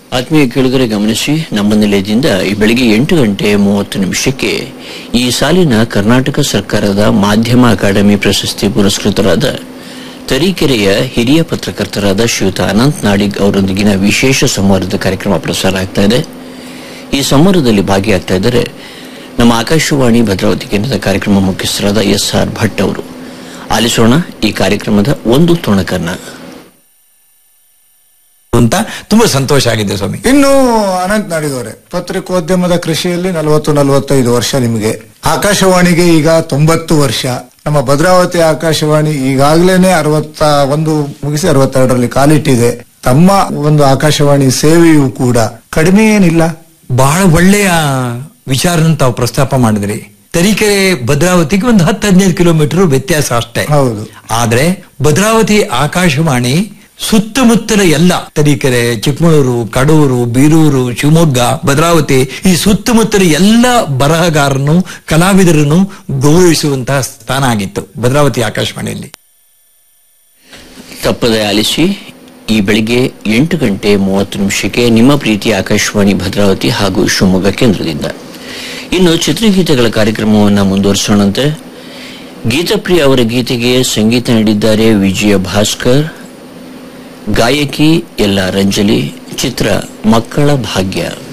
ಆತ್ಮೀಯ ಕೇಳಿದರೆ ಗಮನಿಸಿ ನಮ್ಮ ನಿಲಯದಿಂದ ಈ ಬೆಳಿಗ್ಗೆ ಎಂಟು ಗಂಟೆ ಮೂವತ್ತು ನಿಮಿಷಕ್ಕೆ ಈ ಸಾಲಿನ ಕರ್ನಾಟಕ ಸರ್ಕಾರದ ಮಾಧ್ಯಮ ಅಕಾಡೆಮಿ ಪ್ರಶಸ್ತಿ ಪುರಸ್ಕೃತರಾದ ತರೀಕೆರೆಯ ಹಿರಿಯ ಪತ್ರಕರ್ತರಾದ ಶ್ರೀಯುತ ಅನಂತ್ ನಾಡಿಗ್ ಅವರೊಂದಿಗಿನ ವಿಶೇಷ ಸಂವಾದದ ಕಾರ್ಯಕ್ರಮ ಪ್ರಸಾರ ಆಗ್ತಾ ಇದೆ ಈ ಸಂವಾದದಲ್ಲಿ ಭಾಗಿಯಾಗ್ತಾ ಇದ್ದಾರೆ ನಮ್ಮ ಆಕಾಶವಾಣಿ ಭದ್ರಾವತಿ ಕೇಂದ್ರದ ಕಾರ್ಯಕ್ರಮ ಮುಖ್ಯಸ್ಥರಾದ ಎಸ್ ಆರ್ ಭಟ್ ಅವರು ಆಲಿಸೋಣ ಈ ಕಾರ್ಯಕ್ರಮದ ಒಂದು ತುಣಕನ್ನ ಅಂತ ತುಂಬಾ ಸಂತೋಷ ಆಗಿದೆ ಸ್ವಾಮಿ ಇನ್ನು ಅನಂತ್ ನಾಡಿದವರೇ ಪತ್ರಿಕೋದ್ಯಮದ ಕೃಷಿಯಲ್ಲಿ ನಲವತ್ತು ನಲವತ್ತೈದು ವರ್ಷ ನಿಮಗೆ ಆಕಾಶವಾಣಿಗೆ ಈಗ ತೊಂಬತ್ತು ವರ್ಷ ನಮ್ಮ ಭದ್ರಾವತಿ ಆಕಾಶವಾಣಿ ಈಗಾಗಲೇ ಅರವತ್ತ ಒಂದು ಮುಗಿಸಿ ಅರವತ್ತೆರಡರಲ್ಲಿ ಕಾಲಿಟ್ಟಿದೆ ತಮ್ಮ ಒಂದು ಆಕಾಶವಾಣಿ ಸೇವೆಯೂ ಕೂಡ ಕಡಿಮೆ ಏನಿಲ್ಲ ಬಹಳ ಒಳ್ಳೆಯ ವಿಚಾರನ ತಾವು ಪ್ರಸ್ತಾಪ ಮಾಡಿದ್ರಿ ತರೀಕೆರೆ ಭದ್ರಾವತಿಗೆ ಒಂದು ಹತ್ತು ಹದಿನೈದು ಕಿಲೋಮೀಟರ್ ವ್ಯತ್ಯಾಸ ಅಷ್ಟೇ ಹೌದು. ಆದ್ರೆ ಭದ್ರಾವತಿ ಆಕಾಶವಾಣಿ ಸುತ್ತಮುತ್ತಲ ಎಲ್ಲ ತರೀಕೆರೆ ಚಿಕ್ಕಮಗಳೂರು ಕಡೂರು ಬೀರೂರು ಶಿವಮೊಗ್ಗ ಭದ್ರಾವತಿ ಈ ಸುತ್ತಮುತ್ತಲ ಎಲ್ಲ ಬರಹಗಾರರನ್ನು ಕಲಾವಿದರನ್ನು ಗೌರವಿಸುವಂತಹ ಸ್ಥಾನ ಆಗಿತ್ತು ಭದ್ರಾವತಿ ಆಕಾಶವಾಣಿಯಲ್ಲಿ ತಪ್ಪದೆ ಆಲಿಸಿ ಈ ಬೆಳಿಗ್ಗೆ ಎಂಟು ಗಂಟೆ ಮೂವತ್ತು ನಿಮಿಷಕ್ಕೆ ನಿಮ್ಮ ಪ್ರೀತಿ ಆಕಾಶವಾಣಿ ಭದ್ರಾವತಿ ಹಾಗೂ ಶಿವಮೊಗ್ಗ ಕೇಂದ್ರದಿಂದ ಇನ್ನು ಚಿತ್ರಗೀತೆಗಳ ಕಾರ್ಯಕ್ರಮವನ್ನು ಮುಂದುವರಿಸೋಣಂತೆ ಗೀತಪ್ರಿಯ ಅವರ ಗೀತೆಗೆ ಸಂಗೀತ ನೀಡಿದ್ದಾರೆ ವಿಜಯ ಭಾಸ್ಕರ್ ಗಾಯಕಿ ಎಲ್ಲ ರಂಜಲಿ ಚಿತ್ರ ಮಕ್ಕಳ ಭಾಗ್ಯ